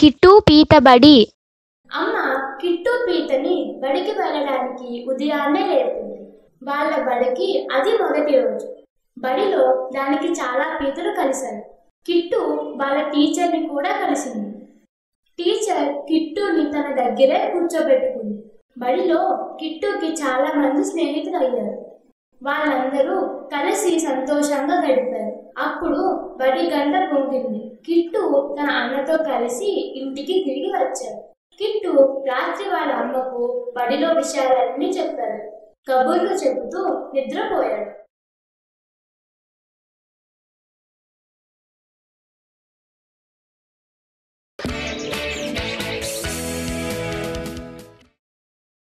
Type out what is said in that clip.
kit పీత బడి అమ్మ కిట్టు పీతని బడికి వెళ్ళడానికి ఉదయాన్నే లేపింది వాళ్ళ బడికి అది మొదటి రోజు బడిలో దానికి చాలా పీతలు కలిశాయి కిట్టు వాళ్ళ టీచర్ని కూడా కలిసింది టీచర్ కిట్టుని తన దగ్గరే కూర్చోబెట్టుకుంది బడిలో కిట్టుకి చాలా మంది స్నేహితులు అయ్యారు వాళ్ళందరూ కలిసి సంతోషంగా గడిపారు అప్పుడు బడి గంట పొంగింది కిట్టు తన అన్నతో కలిసి ఇంటికి తిరిగి వచ్చాడు కిట్టు రాత్రి వాళ్ళ అమ్మకు బడిలో విషయాలన్నీ చెప్పాడు కబుర్లు చెబుతూ నిద్రపోయాడు